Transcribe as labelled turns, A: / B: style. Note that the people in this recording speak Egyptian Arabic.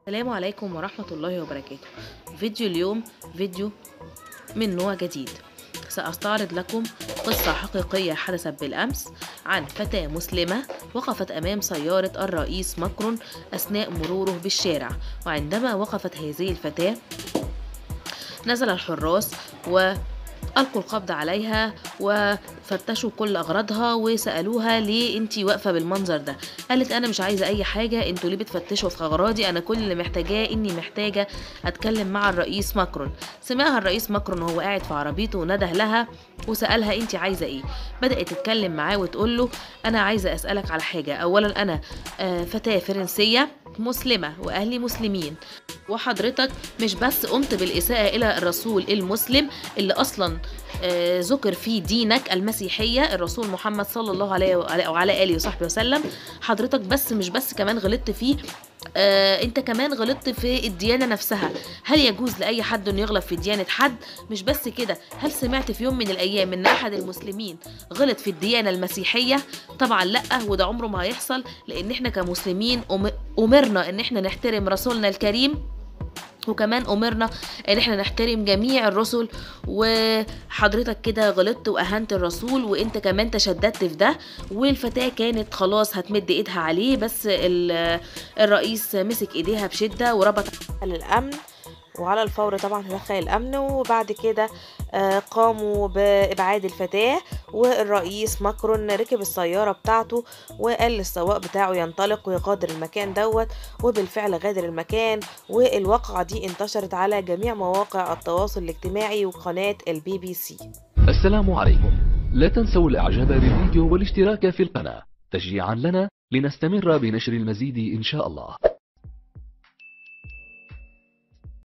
A: السلام عليكم ورحمة الله وبركاته فيديو اليوم فيديو من نوع جديد سأستعرض لكم قصة حقيقية حدثت بالأمس عن فتاة مسلمة وقفت أمام سيارة الرئيس ماكرون أثناء مروره بالشارع وعندما وقفت هذه الفتاة نزل الحراس و ألقوا القبض عليها وفتشوا كل أغراضها وسألوها ليه انتي واقفة بالمنظر ده قالت أنا مش عايزة أي حاجة انتوا ليه بتفتشوا في أغراضي أنا كل اللي محتاجاه إني محتاجة أتكلم مع الرئيس ماكرون سمعها الرئيس ماكرون وهو قاعد في عربيته ونده لها وسألها انتي عايزة ايه بدأت تتكلم معاه وتقول له أنا عايزة أسألك على حاجة أولا أنا آه، فتاة فرنسية مسلمة وأهلي مسلمين وحضرتك مش بس قمت بالإساءة إلى الرسول المسلم اللي أصلا آه، ذكر في دينك المسيحية الرسول محمد صلى الله عليه وعلى وعلى آله وصحبه وسلم حضرتك بس مش بس كمان غلطت فيه آه، انت كمان غلطت في الديانة نفسها هل يجوز لأي حد انه يغلط في ديانة حد مش بس كده هل سمعت في يوم من الأيام ان أحد المسلمين غلط في الديانة المسيحية طبعا لا وده عمره ما هيحصل لأن احنا كمسلمين أم- أمرنا ان احنا نحترم رسولنا الكريم وكمان امرنا ان احنا نحترم جميع الرسل وحضرتك كده غلطت واهنت الرسول وانت كمان تشددت في ده والفتاه كانت خلاص هتمد ايدها عليه بس ال- الرئيس مسك ايديها بشده وربط على الامن وعلى الفور طبعا تدخل الامن وبعد كده آه، قاموا بابعاد الفتاه والرئيس ماكرون ركب السياره بتاعته وقال للسواق بتاعه ينطلق ويغادر المكان دوت وبالفعل غادر المكان والواقعة دي انتشرت على جميع مواقع التواصل الاجتماعي وقناة البي بي سي
B: السلام عليكم لا تنسوا الاعجاب بالفيديو والاشتراك في القناة تشجيعا لنا لنستمر بنشر المزيد ان شاء الله